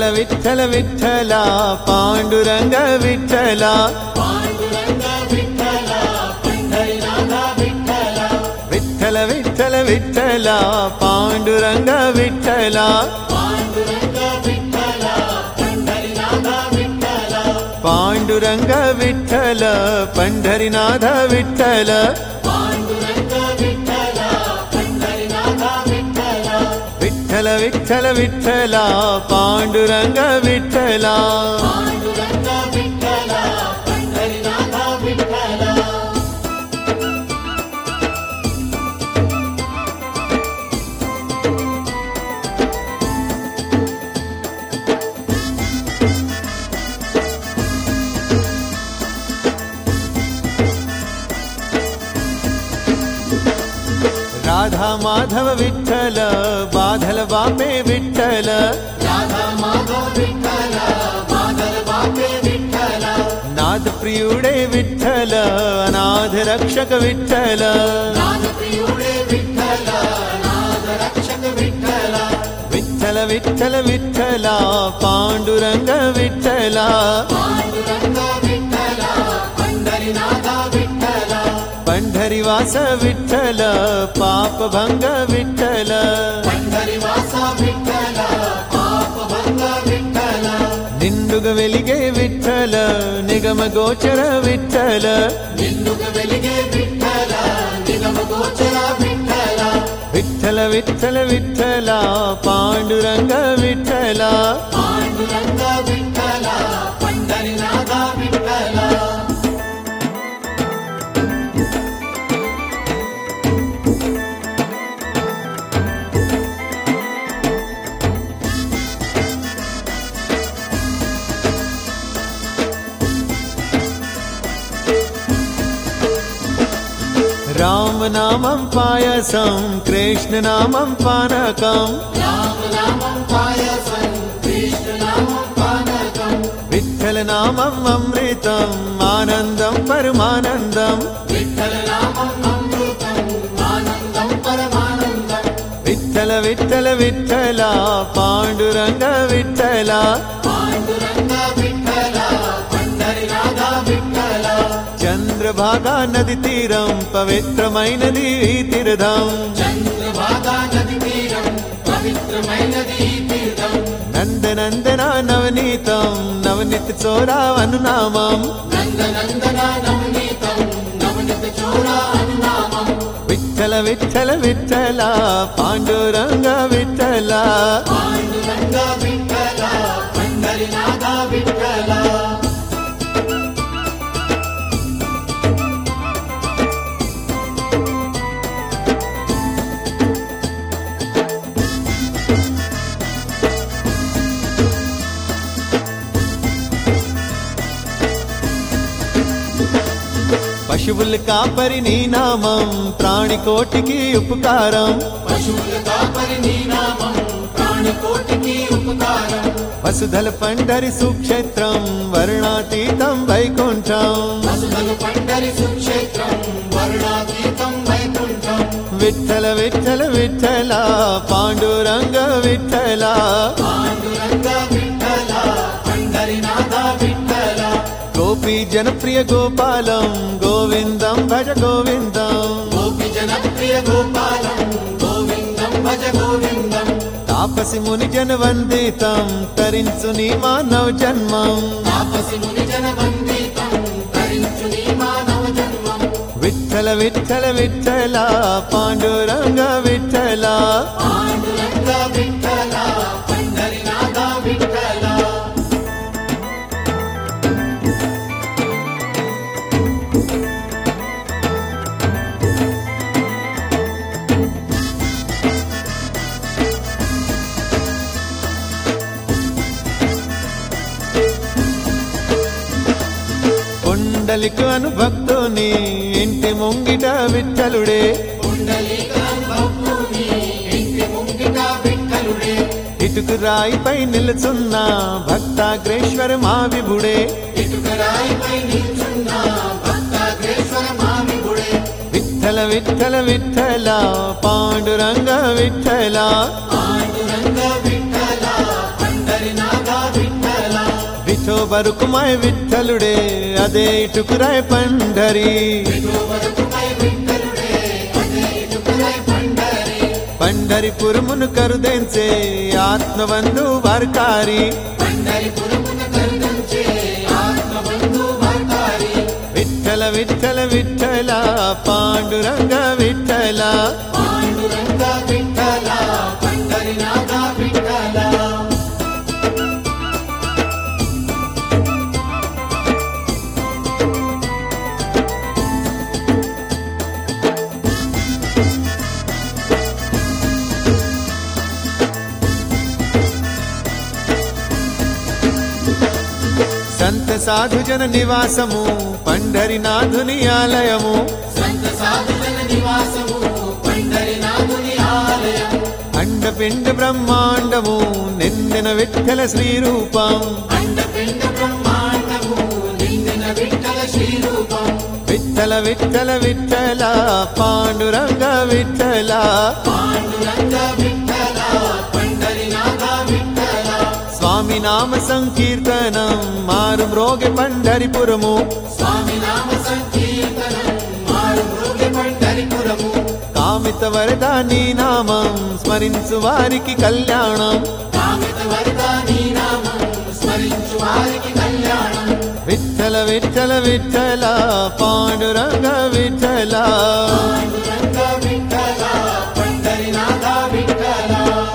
విఠల విఠల విఠల పాండురంగ విఠల విఠల విఠల విఠల పాండురంగ విఠల పాండురంగ విఠల పండరినాథ విఠల విఠల విఠల విఠల పాండురంగ విఠల రాధా మాధవ విఠల బాధల బాపే విఠల నాద ప్రియుడే విఠల అనాథ రక్షక విఠల విఠల విఠల విఠల పాండురంగ విఠల పండరివాస విఠల పాప భంగ విఠల నిండుగ వెలిగే విఠల నిగమ గోచర విఠల విఠల విఠల విఠల పాండురంగ విఠల రామనామం పాయసం కృష్ణనామం పానకం విఠల నామం అమృతం ఆనందం పరమానందం విఠల విఠల విఠల పాండురంగ విఠల చంద్రభాగా నది తీరం పవిత్రమైనది ఈ తీర్థం నందనందన నవనీతం నవనీత చోరావను నామం విఠల విఠల విఠల పాండురంగ విఠల పశువుల కాపరి నీ నామం ప్రాణికోటికి ఉపకారం వసుధల పండరి సుక్షేత్రం వర్ణాతీతం వైకుంఠం విఠల విఠల విఠల పాండురంగ విఠల గోపీ జనప్రియ గోపాలం గోవిందం భజ గోవిందం జనప్రియ గోపాలం గోవిందం భజ గోవిందం తాపసి ముని జన వందితం తరించు నీ మానవ జన్మం తాపసి ముని జన వందితం ధరించు నీ మానవ జన్మం విఠల విఠల విఠల పాండురంగ విఠల పాండురంగ విఠల పండరినాథ విఠల కొండలికు అను భక్తుని ఇంటి ముంగిట విఠలుడే పుండలీకానుభవుని ఇంటి ముంగిట విఠలుడే ఇటుకు రాయిపై నిలుచున్న భక్తాగ్రేశ్వర మా విభుడే ఇటుకరాయిపై నిల్చున్న భక్తాగ్రేశ్వర మామిగుడే విఠల విఠల విఠల పాండురంగ విఠల పాండురంగ విఠల పండరినాథ విఠోబరుకుమాయ్ విఠలుడే అదే ఇటుకురాయ్ పండరి విఠోబరుకుమై విఠలుడే అదే ఇటుకురై పండరి పండరిపురమును కరుదెంచే ఆత్మబంధు వార్కారి పండరి పురమున కరుణించే ఆత్మబంధు వార్తారి విఠల విఠల విఠల పాండురంగ విఠల పాండురంగ విఠల పండరినాథ విఠల సంత సాధుజన నివాసము పండరినాథుని ఆలయము సంత సాధుజన నివాసము పండరినాథుని ఆలయం అండపిండ బ్రహ్మాండము నిండిన విఠల శ్రీరూపం అండపిండ బ్రహ్మాండము నిండిన విఠల శ్రీరూపం విఠల విఠల విఠల పాండురంగ విఠల పాండురంగ విఠల పండరినాథ విఠల స్వామి నామ సంకీర్తనం మారు మ్రోగి పండరిపురము స్వామి నామ సంకీర్తనం మారు మృగి పండరిపురము కామిత వరద నీ నామం స్మరించు వారికి కళ్యాణం కామిత వరదాని నామం స్మరించు వారికి కళ్యాణం విఠల విఠల విఠల పాండురంగ విఠల పాండురంగ విఠల పండరినాథ విఠల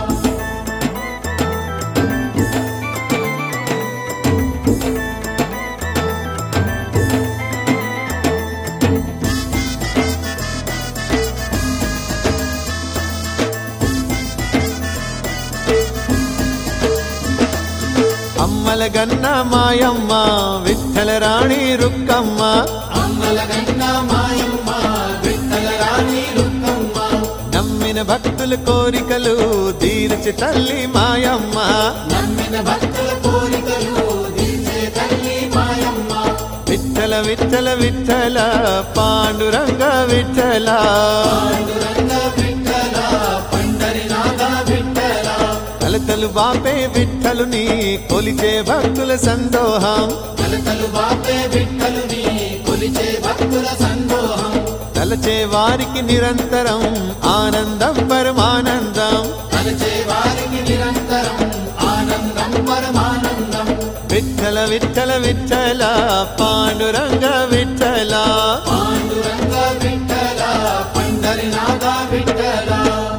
అమ్మల గన్న మాయమ్మ విఠల రాణి రుక్కమ్మ అమ్మల గంగ మాయమ్మ విఠల రాణి రుక్కమ్మ నమ్మిన భక్తుల కోరికలు తీర్చి తల్లి మాయమ్మ నమ్మిన భక్తుల కోరికలు తీర్చే తల్లి మాయమ్మ విఠల విఠల విఠల పాండురంగ విఠల పాండురంగ విఠల పండరినాథ విఠల కలతలు బాపే విఠలుని కొలిచే భక్తుల సందోహం కలతలు బాపే విఠలుని కొలిచే భక్తుల సందోహం తలచే వారికి నిరంతరం ఆనందం పరమానందం తలచే వారికి నిరంతరం ఆనందం పరమానందం విఠల విఠల విఠల పాండురంగ విఠల పాండురంగ విఠల పండరినాథ విఠల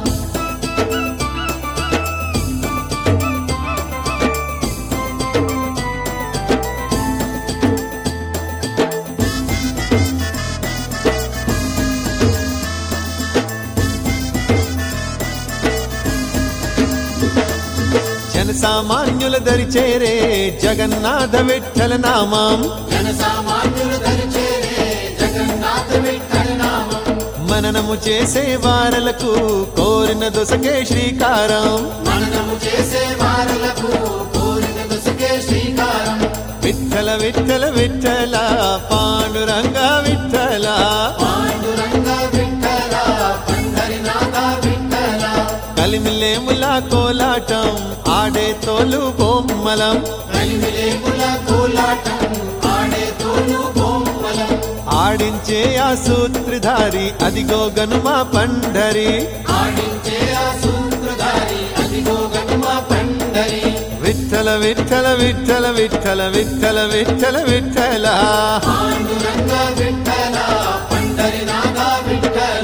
జనసామాన్యుల దరి చేరే జగన్నాథ విఠల నామం జనసామాన్యులు దరిచేరే జగన్నాథ విఠల నామం మననము చేసే వారలకు కోరిన దొసకే శ్రీకారం మననము చేసే వారులకు కోరిన దశకే శ్రీకారం విఠల విఠల విఠల పాండురంగ విఠల పాండురంగ విఠల పండరినాథ విఠల కలిమిలేముల కోలాటం ఆడే తోలు బొమ్మలం కలిమిలేముల కోలాటం ఆడే తోలు బొమ్మలం ఆడించే ఆ సూత్రధారి అదిగో గనుమ పండరి ఆడించే ఆ సూత్రధారి అదిగో గనుమ పండరి విఠల విఠల విఠల విఠల విఠల విఠల విఠల పాండురంగ విఠల పండరినాథ విఠల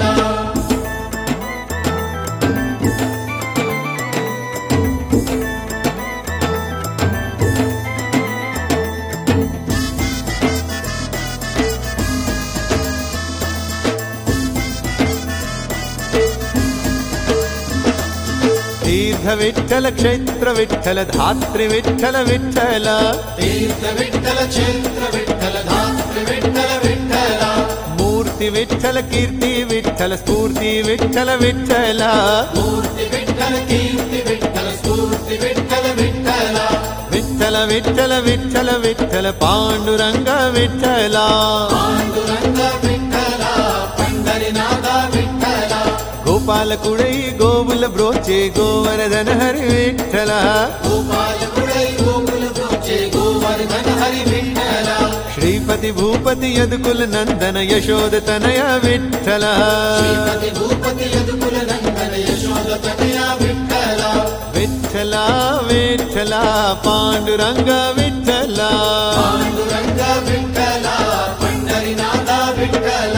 తీర్థ విఠల క్షేత్ర విఠల ధాత్రి విఠల విఠల తీర్థ విఠల క్షేత్ర విఠల ధాత్రి విఠల విఠల మూర్తి విఠల కీర్తి విఠల స్ఫూర్తి విఠల విఠల మూర్తి విఠల కీర్తి విఠల స్ఫూర్తి విఠల విఠల విఠల విఠల విఠల విఠల పాండురంగ విఠల పాండురంగ విఠల పండరినాథ విఠల గోపాలకుడై గోవుల బ్రోచే గోవరధన హరి విఠల గోపాలకుడై గోకుల బ్రోచే గోవ వర్ధన హరి విఠల శ్రీపతి భూపతి యదుకుల నందన యశోద తనయ విఠల శ్రీపతి భూపతి యదుకుల నందన యశోద తనయ విఠల విఠల విఠల పాండురంగ విఠల పాండురంగ విఠల పండరినాథ విఠల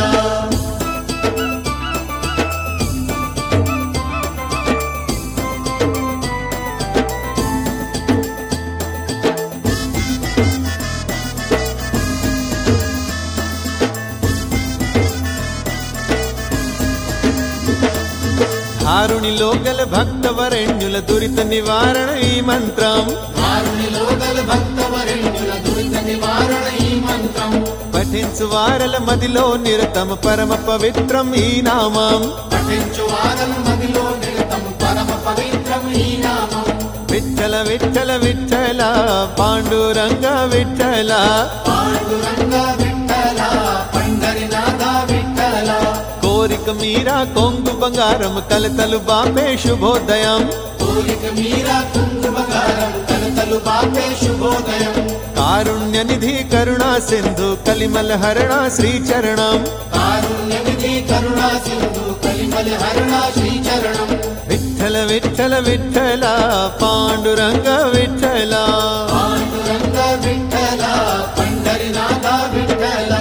ధారుణిలో గల భక్తవరణ్యుల దురిత నివారణ ఈ మంత్రం వారునిలో గల భక్తవరెణ్యుల దురిత నివారణ ఈ మంత్రం పఠించు వారల మదిలో నిరతమ పరమ పవిత్రం ఈ నామం పఠించు వారం మదిలో నిరతం పరమ పవిత్రం ఈ నామం విఠల విఠల విఠల పాండురంగ విఠల పాండురంగ విఠల పండరినాథ విఠల కోరిక మీరా కొంగు బంగారం కలతలు బాపే శుభోదయం కోరిక మీరా కుంగు బంగారం కలతలు బాపే శుభోదయం కారుణ్య నిధి కరుణా సింధు కలిమల హరణ శ్రీచరణం కారుణ్యనిధి కరుణా సింధు కలిమలి హరణ శ్రీచరణం విఠల విఠల విఠల పాండురంగ విఠల పాండురంగ విఠల పండరినాథ విఠల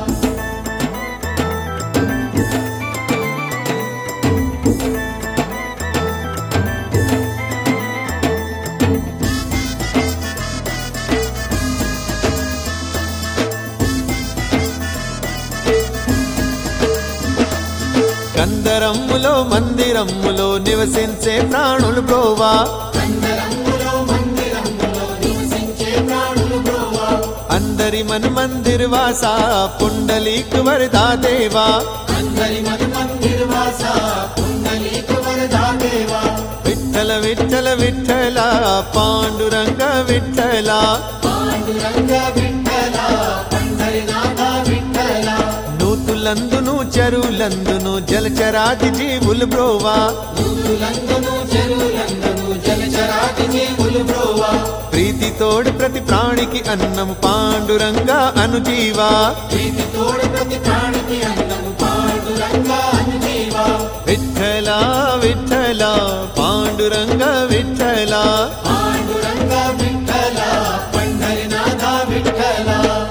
కందరమ్ములో మందిరమ్ములో నివసించే ప్రాణులు బ్రోవా కందరమ్ములో మందిరమ్ములో నివసించే ప్రాణులు బ్రోవా అందరి మన మందిర్ వాస పుండలీక్ వరదా దేవా అందరి మధు మందిర్వాస పుండలీక వరదా దేవా విఠల విఠల విఠల పాండురంగ విఠల పాండురంగ విఠల పండరినాథ విఠల నూతులందును చెరువులందును జలచరాది జీవులు బ్రోవా నూతులందును చెరువులందును జలచరాటి జీవులు బ్రోవా ప్రీతితోడు ప్రతి ప్రాణికి అన్నము పాండురంగ అనుజీవా ప్రీతి తోడు ప్రతి ప్రాణికి అన్నము పాండురంగ అనుజీవా విఠల విఠల పాండురంగ విఠల పాండురంగ విఠల పండరినాథ విఠల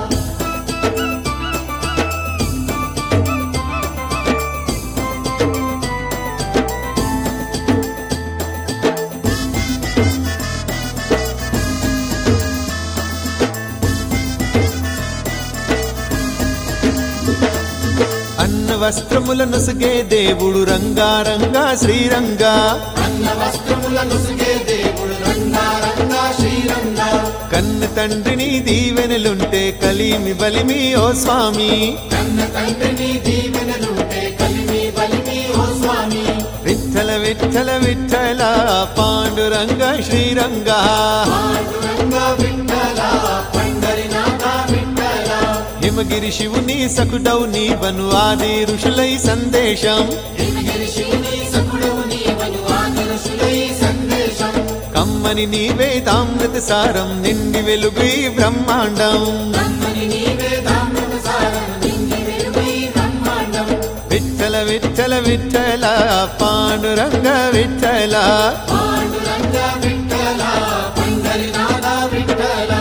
అన్న వస్త్రముల నొసగే దేవుడు రంగారంగా శ్రీరంగా అన్న వస్త్రముల నుసుగే దేవుడు రంగారంగా శ్రీరంగా కన్న తండ్రిని దీవెనలుంటే కలిమి బలిమి ఓ స్వామి కన్న తండ్రిని దీవెనలుంటే కలిమి బలిమి ఓ స్వామి విఠల విఠల విఠల పాండురంగ శ్రీరంగా పాండురంగ విఠల పండరినాథ విఠల హిమగిరి శివుని సకుడవు నీవను ఆది ఋషులై సందేశం హిమగిరి శివుని సకుడవు నీవను ఆది ఋషులై సందేశం కమ్మని నీవే తామృత సారం నిండి వెలుగు ఈ బ్రహ్మాండం బ్రహ్మని నీవే దామృత సారం నిండి వెలుగై బ్రహ్మాండం విఠల విఠల విఠల పాండురంగ విఠల పాండురంగ విఠల పండరినాథ విఠల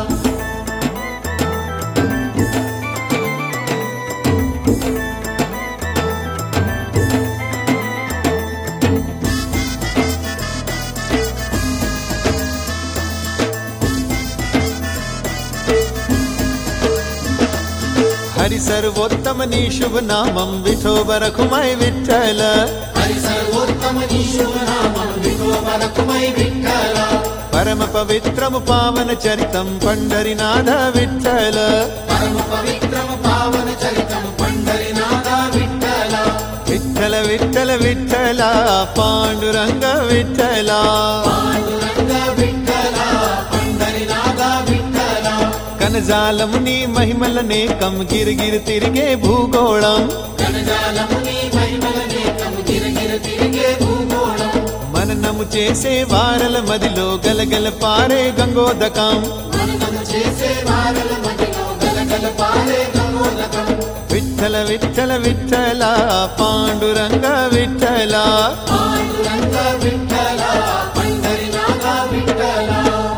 హరి సర్వోత్తమ నీ శుభ నామం విఠోబరకుమై విఠల హరి సర్వోత్తమని శుభనామం విఠోబరకుమై విఠల పరమ పవిత్రము పావన చరితం పండరినాథ విఠల పరమ పవిత్రము పావన చరితము పండరినాథ విఠల విఠల విఠల విఠల పాండురంగ విఠల పాండురంగ విఠల పండరినాథ విఠల కనజాలము నీ మహిమలనేకం గిరిగిరి తిరిగే భూగోళం కనజాలముని మహిమలనేకము గిరగిర తిరిగే భూగోళం మననము చేసే వారల మదిలో గలగల పారే గంగోదకం మననము చేసే వారల మదిలో గలగల పారే గమోదకం విఠల విఠల విఠల పాండురంగ విఠల పాండురంగ విఠల పండరినాథ విఠల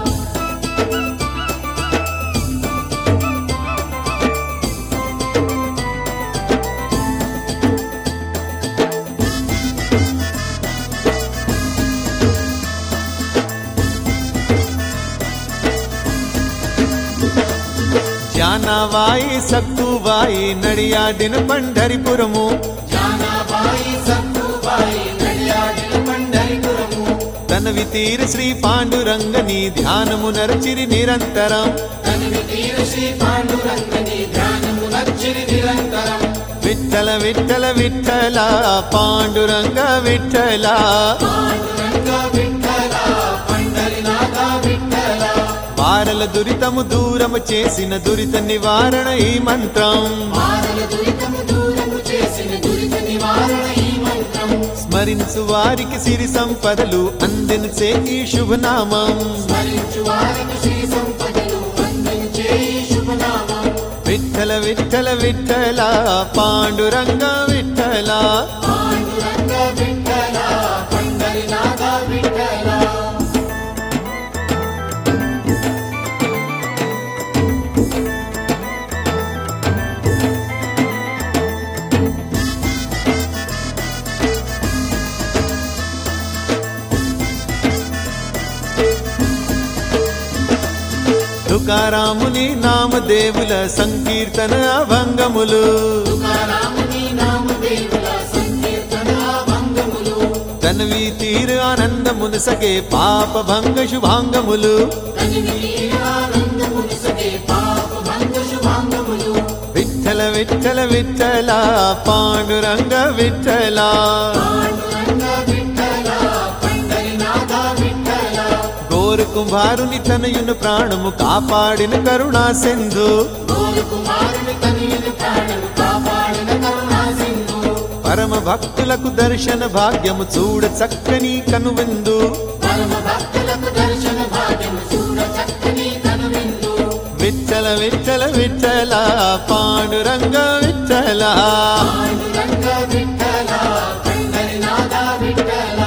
జానవాయి సక్కువాయి నడియాడిన పండరిపురము జానాబాయి సక్కుబాయి నడియాడిన పండరిపురము తనవి తీరు శ్రీ పాండురంగని ధ్యానము నరచిరి నిరంతరం తనివి తీర శ్రీ పాండురంగని ధ్యానము నచ్చిరి నిరంతరం విఠల విఠల విఠల పాండురంగ విఠల పాండురంగ విఠల పండరినాథ విఠల వారల దురితము దూరము చేసిన దురిత నివారణ ఈ మంత్రం మారల దురితము దూరము చేసిన దురిత నివారణ ఈ మంత్రం స్మరించు వారికి సిరి సంపదలు అందించే ఈ శుభనామం స్మరించు వారికి శ్రీ సంపదలు అందించే ఈ శుభనామం విఠల విఠల విఠల పాండురంగ విఠల పాండురంగ విఠల పండరినాథ విఠల తుకారాముని నామదేవుల సంకీర్తన అభంగములు తుకారాముని నామదేవుల సంకీర్తన భంగములు తనవి తీరు ఆనందమును సగే పాప భంగ శుభాంగములు తనివి ఆనందముని సగే పాప భంగ శుభాంగములు విఠల విఠల విఠల పాండురంగ విఠల పాండురంగ విఠల పండరినాథ విఠల గోరు కుంభారుని తనయును ప్రాణము కాపాడిన కరుణా సింధు గోరు కుమారుని తనియుని ప్రాణము కాపాడిన కరుణా సింధు పరమ భక్తులకు దర్శన భాగ్యము చూడ చక్కని కనువిందు పరమ భక్తులకు దర్శన భాగ్యము చూడ చక్కని కనువిందు విఠల విఠల విఠల పాండురంగ విఠల పాండురంగ విఠల పండరినాథ విఠల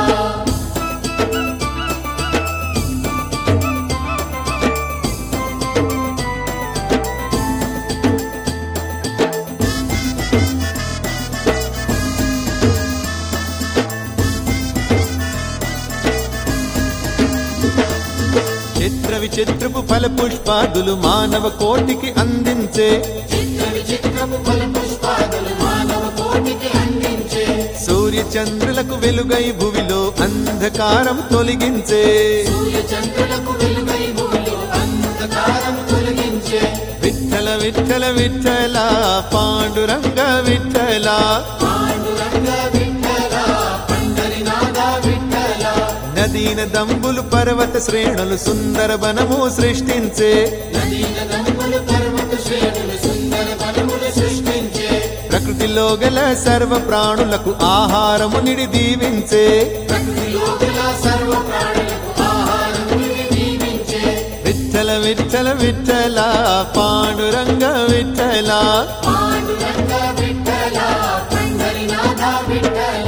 చిత్ర విచిత్రపు ఫల పుష్పాదులు మానవ కోటికి అందించే చిత్ర విచిత్రము ఫల పుష్పాదులు మానవ కోటికి అందించే సూర్య చంద్రులకు వెలుగై భువిలో అంధకారం తొలగించే సూర్య చంద్రులకు వెలుగై భూమిలో అంధకారం తొలగించే విఠల విఠల విఠల పాండురంగ విఠల పాండురంగ విఠల పండరినాథ విఠల నదీన దంబులు పర్వత శ్రేణులు సుందర వనము సృష్టించే నదీన దంపులు పర్వత శ్రేణులు సుందర వనములు సృష్టించే ప్రకృతిలో గల సర్వ ప్రాణులకు ఆహారము నిడి దీవించే ప్రకృతిలో గల సర్వ ప్రాణులకు ఆహారముని దీవించే విఠల విఠల విఠల పాండురంగ విఠల పాండురంగ విఠల పండరినాథ విఠల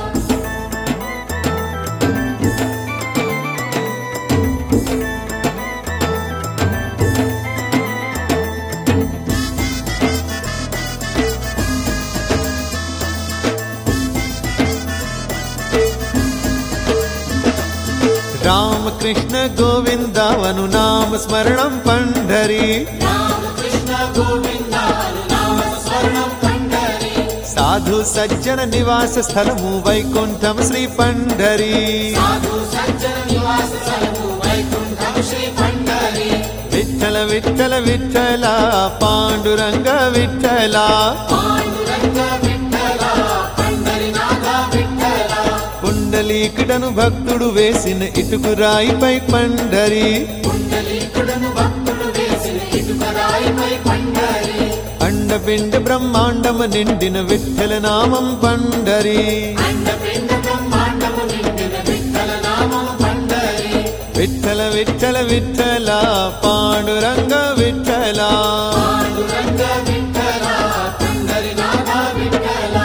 రామకృష్ణ గోవిందావను నామ స్మరణం పండరి రామకృష్ణ గోవింద నామ స్వర్ణం పండరి సాధు సజ్జన నివాస స్థలము వైకుంఠం శ్రీ పండరి సాధు సజ్జన నివాస స్థలము వైకుంఠం శ్రీ పండరి విఠల విఠల విఠల పాండురంగ విఠల పాండురంగ విఠల పండరినాథ విఠల కుండలీకుడను భక్తుడు వేసిన ఇటుకు రాయిపై పండరి కుండలీకుడను భక్తుడు వేసిన ఇటుక రాయిపై పండరి అండపిండ బ్రహ్మాండము నిండిన విఠల నామం పండరి అండపిండ బ్రహ్మాండము నిండిన విఠల నామం పండరి విఠల విఠల విఠల పాండురంగ విఠల పాండురంగ విఠల పండరినాథ విఠల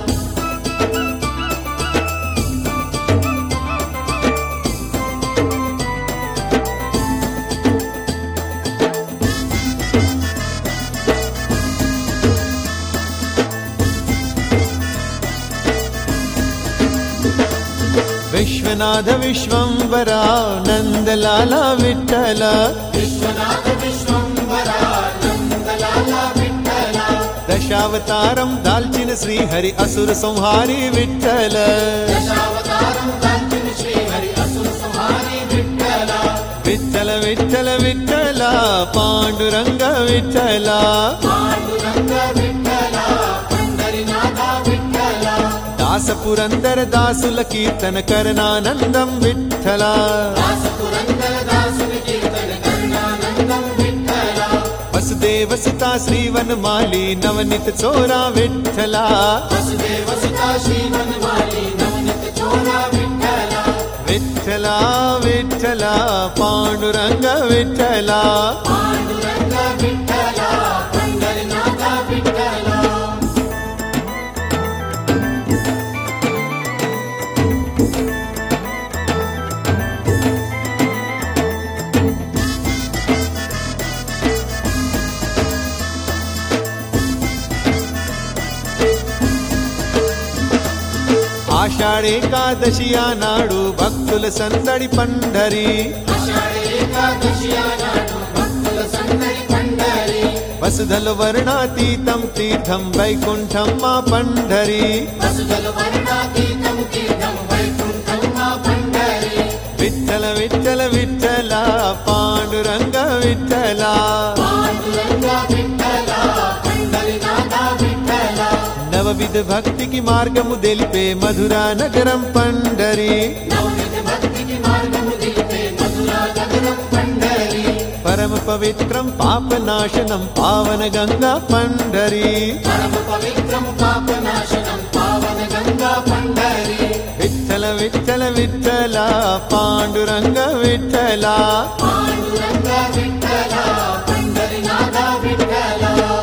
విశ్వనాథ విశ్వంబర నందలాల విఠల విశ్వనాథ విశ్వంబర నందలాల విఠల దశావతారం దాల్చిన శ్రీహరి అసుర సంహారి విఠల దశావతారం దాల్చిన శ్రీహరి అసుర సంహారి విఠల విఠల విఠల విఠల పాండురంగ విఠల పాండురంగ విఠల పండరినాథ విఠల దాస పురందర దాసుల కీర్తన కరణానందం విఠల దాసపురందర దాసుని కీర్తన కరుణానందం విఠల వసుదేవ సుతా శ్రీవనమాలి నవనిత చోరా విఠల వసుదేవ సుతా శ్రీవనమాలి నవనిత చోర విఠల విఠల విఠల పాండురంగ విఠల పాండురంగ విఠల పండరినాథ విఠల ఆషాఢేకాదశి ఆనాడు భక్తుల సందడి పండరి ఆషాఢ ఏకాదశి ఆనాడు భక్తుల సందడి పండరి వసుధలు వర్ణాతీతం తీర్థం వైకుంఠం మా పండరి వసుదలు వర్ణాతీతం తీర్థం వైకుంఠం మా పండరి విఠల విఠల విఠల పాండురంగ విఠల పాండురంగ విఠల పండరినాథ విఠల నవవిధ భక్తికి మార్గము తెలిపే మధురా నగరం పండరి నవనిధి భక్తికి మార్గము దిలిపే మధురా నగరం పండరి పరమ పవిత్రం పాపనాశనం పావన గంగా పండరి పరమ పవిత్రము పాపనాశనం పావన గంగా పండరి విఠల విఠల విఠల పాండురంగ విఠల పాండురంగ విఠల పండరినాథ విఠల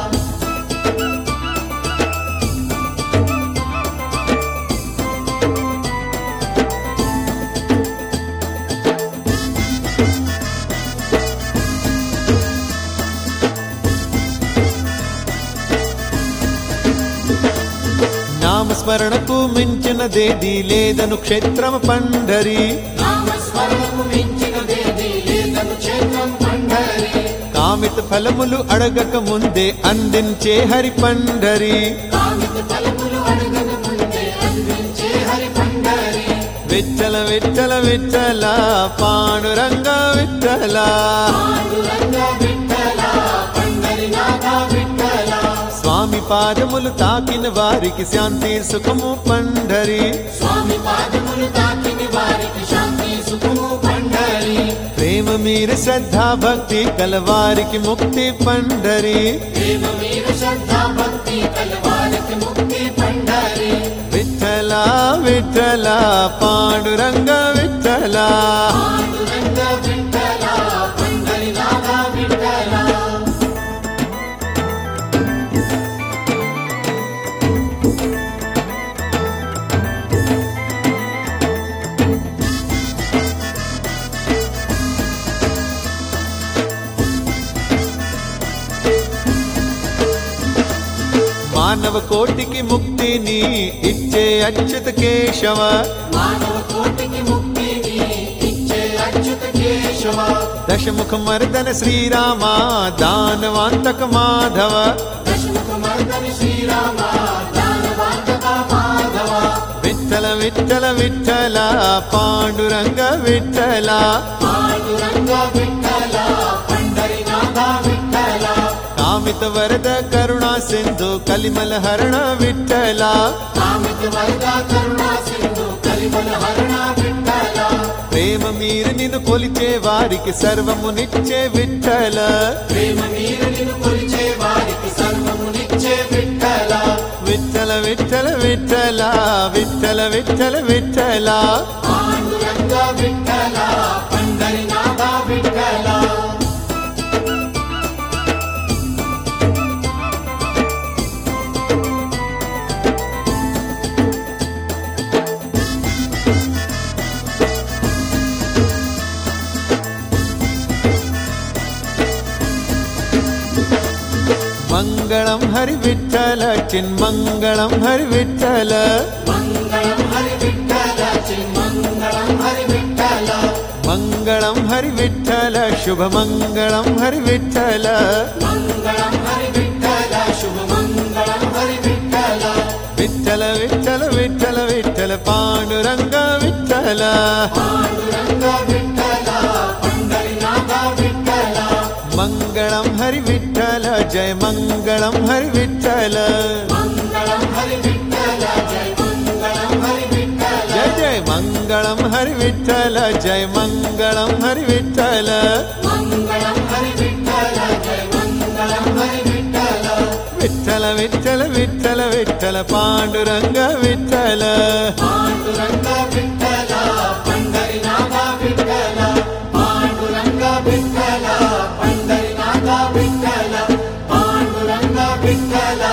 నామస్మరణకు మించినదేది లేదను క్షేత్రమ పండరి నామస్మరణము మించినదేది లేదను క్షేత్రం పండరి కామిత ఫలములు అడగక ముందే అందించే హరి పండరి కామిత ఫలములు అడగక ముందే అందించే హరి పండరి విఠల విఠల విఠల పాండురంగ విఠల పాండురంగ విఠల పండరినాథ విఠల స్వామి పాదములు తాకిన వారికి శాంతి సుఖము పండరి స్వామి పాదములు తాకిని వారికి శాంతి సుఖము పండరి ప్రేమ మీరు శ్రద్ధా భక్తి కలవారికి ముక్తి పండరి ప్రేమ మీరు శ్రద్ధ భక్తి కలవారికి ముక్తి పండరి విఠల విఠల పాండురంగ విఠల పాండురంగ విఠల పండరినాథ విఠల మానవ కోటికి ముక్తిని ఇచ్చే అచ్యుత కేశవ మానవ కోటికి ముక్తిని ఇచ్చే అచ్యుత కేశవ దశముఖ మర్దన శ్రీరామ దానవాంతక మాధవ దశముఖ మర్దని శ్రీరామ దానవాంతక మాధవ విఠల విఠల విఠల పాండురంగ విఠల పాండురంగ విఠల పండరినాథ విఠల కామిత వరద కరుణా సింధు కలిమల హరణ విఠల కామిత వరద కరుణా సింధు కలిమల హరణ విఠల ప్రేమ మీరు నిన్ను కొలిచే వారికి సర్వమునిచ్చే విఠల ప్రేమ మీరు నిన్ను కొలిచే వారికి సర్వమునిచ్చే విఠల విఠల విఠల విఠల విఠల విఠల విఠల పాండురంగ విఠల పండరినాథ మంగళం హరి విఠల చిన్మంగళం హరి విఠల మంగళం హరి విఠల చిన్మంగళం హరి విఠల మంగళం హరి విఠల శుభమంగళం హరి విఠల మంగళం హరి విఠల శుభమంగళం హరి విఠల విఠల విఠల విఠల విఠల పాండురంగ విఠల పాండురంగ విఠల పండరినాథ విఠల మంగళం హరి విఠల జయ మంగళం హరి విఠల మంగళం హరి విఠల జయ మంగళం హరి విఠల జయ జయ మంగళం హరి విఠల జయ మంగళం హరి విఠల మంగళం హరి విఠల జయ మంగళం హరి విఠల విఠల విఠల విఠల విఠల పాండురంగ విఠల పాండురంగ విఠల పండరినాథ విఠల పాండురంగ విఠల పండరినాథ విఠల పాండురంగ విఠల